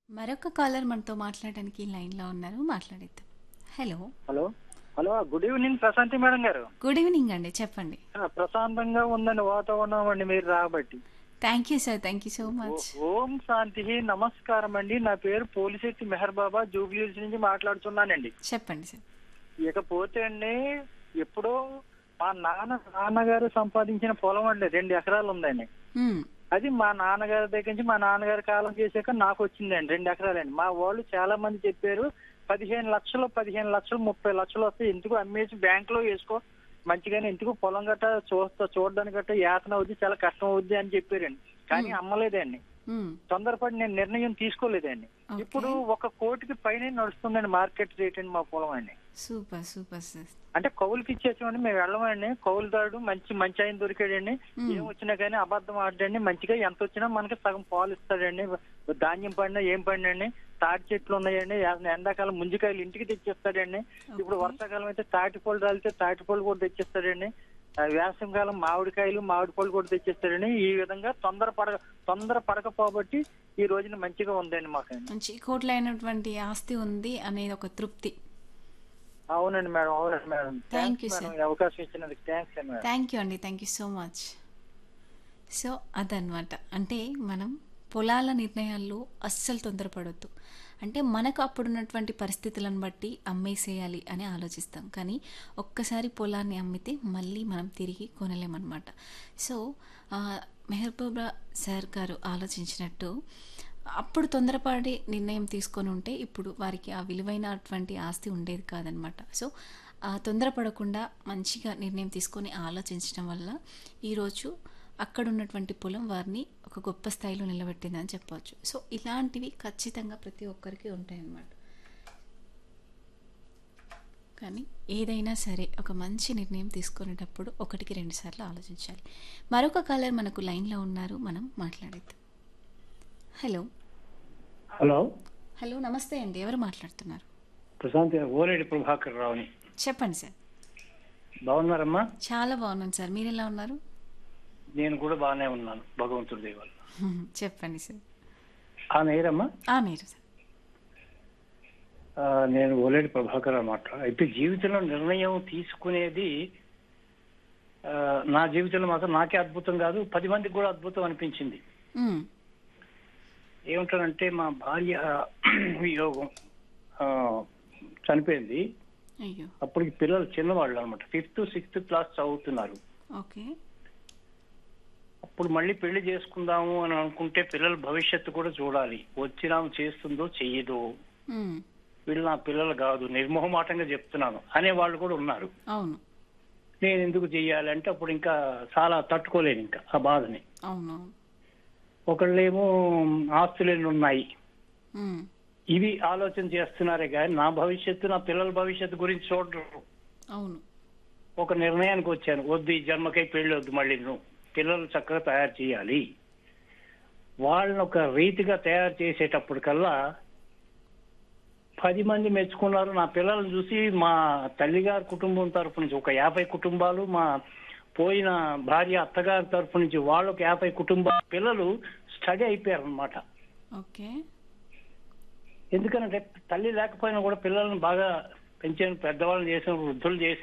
మరొక కాలర్ మనతో మాట్లాడడానికి లైన్లో ఉన్నారు మాట్లాడేద్దాం hello hello hello good evening Prashanthi madam గారు గుడ్ ఈవినింగ్ అండి చెప్పండి ఆ, ప్రశాంతంగా ఉందండి వాతావరణం అండి మీరు రాబట్టి thank you sir thank you so much ఓ- ఓం శాంతి నమస్కారం అండి నా పేరు పోలిశెట్టి మెహర్ బాబా జూబ్లీహిల్స్ నుంచి మాట్లాడుతున్నానండి చెప్పండి సార్ ఇకపోతే అండి ఎప్పుడో మా నాన్న నాన్నగారు సంపాదించిన పొలం అండి రెండు ఎకరాలు ఉందండి మ్మ్. అది మా నాన్నగారి దగ్గర నుంచి మా నాన్నగారి కాలం చేశాక నాకు వచ్చిందండి రెండు ఎకరాలండి మా వాళ్ళు చాలా మంది చెప్పారు పదిహేను లక్షలు పదిహేను లక్షలు ముప్పై లక్షలు వస్తాయి ఎందుకు అమ్మేసి బ్యాంక్ లో వేసుకో మంచిగానే ఎందుకు పొలం గట్ట చూస్తా చూడడానికి గట్ట యాతన అవుద్ది చాలా కష్టం అవుద్ది అని చెప్పారండి కానీ అమ్మలేదండి మ్మ్. తొందరపడి నేను నిర్ణయం తీసుకోలేదండి Okay. ఇప్పుడు ఒక కోటికి పైన నడుస్తుందండి మార్కెట్ రేట్ అండి మా పొలం అండి సూపర్ సూపర్ సార్ అంటే కౌలుకి ఇచ్చేసామండి మేము వెళ్ళమండి కౌలుదారుడు మంచి మంచి ఆయన దొరికాడండి Hmm. ఏం వచ్చినా కానీ అబద్ధం ఆడండి మంచిగా ఎంత వచ్చినా మనకి సగం పాలు ఇస్తాడండి ధాన్యం పడినా ఏం పడినండి తాటి చెట్లు ఉన్నాయండి ఎ- ఎండాకాలం ముంజికాయలు ఇంటికి తెచ్చిస్తాడండి ఇప్పుడు Okay. వర్షాకాలం అయితే తాటి పళ్ళు రాలితే తాటి పళ్ళు కూడా తెచ్చిస్తాడండి ఆ, వేసవికాలం మామిడికాయలు మామిడి పళ్ళు కూడా తెచ్చిస్తాడండి ఈ విధంగా తొందర పడక తొందర పడకపోబట్టి ఈ రోజున మంచిగా ఉందండి మాకు మంచి కోట్లైనటువంటి ఆస్తి ఉంది అనేది ఒక తృప్తి అవునండి మేడం అవునండి madam Thank thanks you, madam sir. ఈ అవకాశం ఇచ్చినందుకు థ్యాంక్స్ అండి మేడం థ్యాంక్ యూ అండి thank you so much so అదనమాట అంటే మనం పొలాల నిర్ణయాల్లో అస్సలు తొందరపడొద్దు అంటే మనకు అప్పుడున్నటువంటి పరిస్థితులను బట్టి అమ్మేసేయాలి అని ఆలోచిస్తాం కానీ ఒక్కసారి పొలాన్ని అమ్మితే మళ్ళీ మనం తిరిగి కొనలేమన్నమాట సో ఆ, మెహబూబా సార్ గారు ఆలోచించినట్టు అప్పుడు తొందరపడి నిర్ణయం తీసుకొని ఉంటే ఇప్పుడు వారికి ఆ విలువైనటువంటి ఆస్తి ఉండేది కాదనమాట సో ఆ తొందరపడకుండా మంచిగా నిర్ణయం తీసుకొని ఆలోచించడం వల్ల ఈరోజు అక్కడ ఉన్నటువంటి పొలం వారిని ఒక గొప్ప స్థాయిలో నిలబెట్టిందని చెప్పవచ్చు సో ఇలాంటివి ఖచ్చితంగా ప్రతి ఒక్కరికి ఉంటాయన్నమాట కానీ ఏదైనా సరే ఒక మంచి నిర్ణయం తీసుకునేటప్పుడు ఒకటికి రెండు సార్లు ఆలోచించాలి మరొక కాలర్ మనకు లైన్లో ఉన్నారు మనం మాట్లాడేద్దాం హలో హలో హలో నమస్తే అండి ఎవరు మాట్లాడుతున్నారు ప్రశాంత్ ఓలేడి ప్రభాకర్ రావుని చెప్పండి సార్ బాగున్నారమ్మా చాలా బాగున్నాను సార్ మీరు ఎలా ఉన్నారు నేను కూడా బాగానే ఉన్నాను భగవంతుడి దయ వల్ల చెప్పండి సార్ ఆ నేరమ్మా ఆ మీరు సార్ ఆ, నేను ఓలేడి ప్రభాకర్ అన్నమాట అయితే జీవితంలో నిర్ణయం తీసుకునేది ఆ, నా జీవితంలో మాత్రం నాకే అద్భుతం కాదు పది మందికి కూడా అద్భుతం అనిపించింది మ్మ్. ఏమంటారంటే మా భార్య యోగం ఆ, చనిపోయింది అయ్యో అప్పటికి పిల్లలు చిన్నవాళ్ళు అనమాట ఫిఫ్త్ సిక్స్త్ క్లాస్ చదువుతున్నారు ఓకే అప్పుడు మళ్ళీ పెళ్లి చేసుకుందాము అని అనుకుంటే పిల్లల భవిష్యత్తు కూడా చూడాలి వచ్చినాము చేస్తుందో చెయ్యదో మ్మ్. వీళ్ళు నా పిల్లలు కాదు నిర్మోహమాటంగా చెప్తున్నాను అనే వాళ్ళు కూడా ఉన్నారు అవును నేను ఎందుకు చెయ్యాలి అంటే అప్పుడు ఇంకా చాలా తట్టుకోలేను ఇంకా ఆ బాధని అవును ఒకళ్ళేమో ఆస్తులు ఎన్ని ఉన్నాయి మ్మ్. ఇవి ఆలోచన చేస్తున్నారే కానీ నా భవిష్యత్తు నా పిల్లల భవిష్యత్తు గురించి చూడరు అవును ఒక నిర్ణయానికి వచ్చాను వద్దు ఈ జన్మకై పెళ్లి వద్దు మళ్ళీ నువ్వు పిల్లలు చక్కగా తయారు చేయాలి వాళ్ళని ఒక రీతిగా తయారు చేసేటప్పటికల్లా పది మంది మెచ్చుకున్నారు నా పిల్లల్ని చూసి మా తల్లిగారి కుటుంబం తరపు నుంచి ఒక యాభై కుటుంబాలు మా పోయిన భార్య అత్తగారి తరపు నుంచి వాళ్ళు ఒక యాభై కుటుంబాల పిల్లలు స్టడీ అయిపోయారు అనమాట ఓకే ఎందుకంటే తల్లి లేకపోయినా కూడా పిల్లల్ని బాగా పెంచాను పెద్దవాళ్ళని చేసిన వృద్ధులు చేశాను